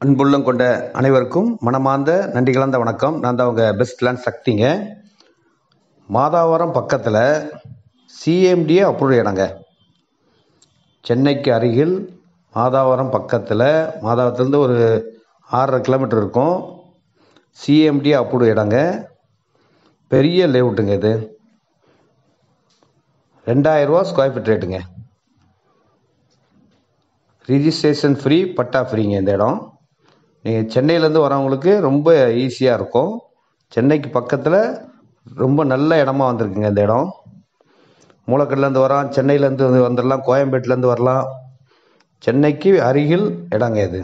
அன்புள்ளம் கொண்ட அனைவருக்கும் மனமார்ந்த நன்றி கலந்த வணக்கம் நான் தான் உங்கள் பெஸ்ட் லேண்ட் சக்திங்க மாதாவரம் பக்கத்தில் சிஎம்டிஏ அப்ரூவ் இடங்க சென்னைக்கு அருகில் மாதாவரம் பக்கத்தில் மாதாவரத்துலேருந்து ஒரு ஆறரை கிலோமீட்டர் இருக்கும் சிஎம்டிஏ அப்ரூவ் இடங்க பெரிய லேவுட்டுங்க இது ரெண்டாயிரரூவா ஸ்கொயர் ஃபீட் ரேட்டுங்க ரிஜிஸ்ட்ரேஷன் ஃப்ரீ பட்டா ஃப்ரீங்க இந்த இடம் நீங்கள் சென்னையிலேருந்து வரவங்களுக்கு ரொம்ப ஈஸியாக இருக்கும் சென்னைக்கு பக்கத்தில் ரொம்ப நல்ல இடமா வந்திருக்குங்க இந்த இடம் மூலக்கடலேருந்து வரோம் சென்னையிலேருந்து வந்து வந்துடலாம் கோயம்பேட்டிலேருந்து வரலாம் சென்னைக்கு அருகில் இடங்க இது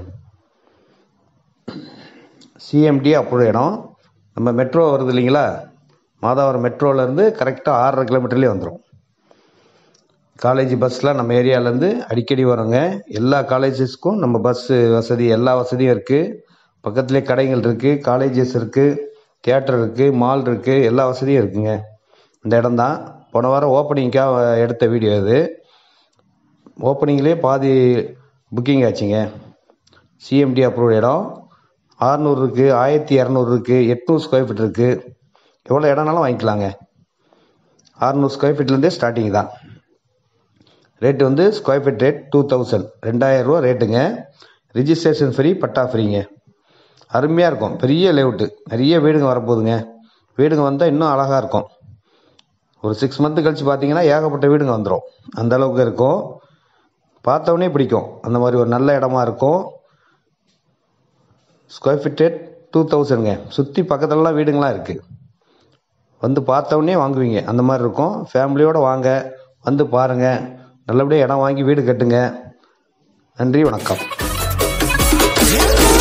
சிஎம்டி அப்ரூவ் இடம் நம்ம மெட்ரோ வருது இல்லைங்களா மாதாவரம் மெட்ரோலேருந்து கரெக்டாக ஆறரை கிலோமீட்டர்லேயே வந்துடும் காலேஜ் பஸ்லாம் நம்ம ஏரியாவிலேருந்து அடிக்கடி வரோங்க எல்லா காலேஜஸ்க்கும் நம்ம பஸ்ஸு வசதி எல்லா வசதியும் இருக்குது பக்கத்துலேயே கடைகள் இருக்குது காலேஜஸ் இருக்குது தியேட்டர் இருக்குது மால் இருக்குது எல்லா வசதியும் இருக்குங்க இந்த இடம் தான் போன வாரம் ஓப்பனிங்காக எடுத்த வீடியோ இது ஓப்பனிங்லேயே பாதி புக்கிங் ஆச்சுங்க சிஎம்டி அப்ரூவ் இடம் ஆறுநூறு இருக்குது ஆயிரத்தி இரநூறு இருக்குது எட்நூறு ஸ்கொயர் ஃபீட் இருக்குது எவ்வளோ இடம்னாலும் வாங்கிக்கலாங்க ஆறுநூறு ஸ்கொயர் ஃபீட்லேருந்தே ஸ்டார்டிங் தான் ரேட்டு வந்து square feet rate two thousand ரெண்டாயிரரூவா ரேட்டுங்க ரிஜிஸ்ட்ரேஷன் ஃப்ரீ பட்டா ஃப்ரீங்க அருமையாக இருக்கும் பெரிய லேவுட்டு நிறைய வீடுங்க வரப்போகுதுங்க வீடுங்க வந்தால் இன்னும் அழகாக இருக்கும் ஒரு சிக்ஸ் மந்த்து கழித்து பார்த்தீங்கன்னா ஏகப்பட்ட வீடுங்க வந்துடும் அந்த அளவுக்கு இருக்கும் பார்த்தவொடனே பிடிக்கும் அந்த மாதிரி ஒரு நல்ல இடமா இருக்கும் ஸ்கொயர் ஃபீட் ரேட் டூ தௌசண்ட்ங்க சுற்றி பக்கத்துலலாம் வீடுங்களாம் இருக்குது வந்து பார்த்தவொடனே வாங்குவீங்க அந்த மாதிரி இருக்கும் ஃபேமிலியோடு வாங்க வந்து பாருங்கள் நல்லபடியாக இடம் வாங்கி வீடு கட்டுங்க நன்றி வணக்கம்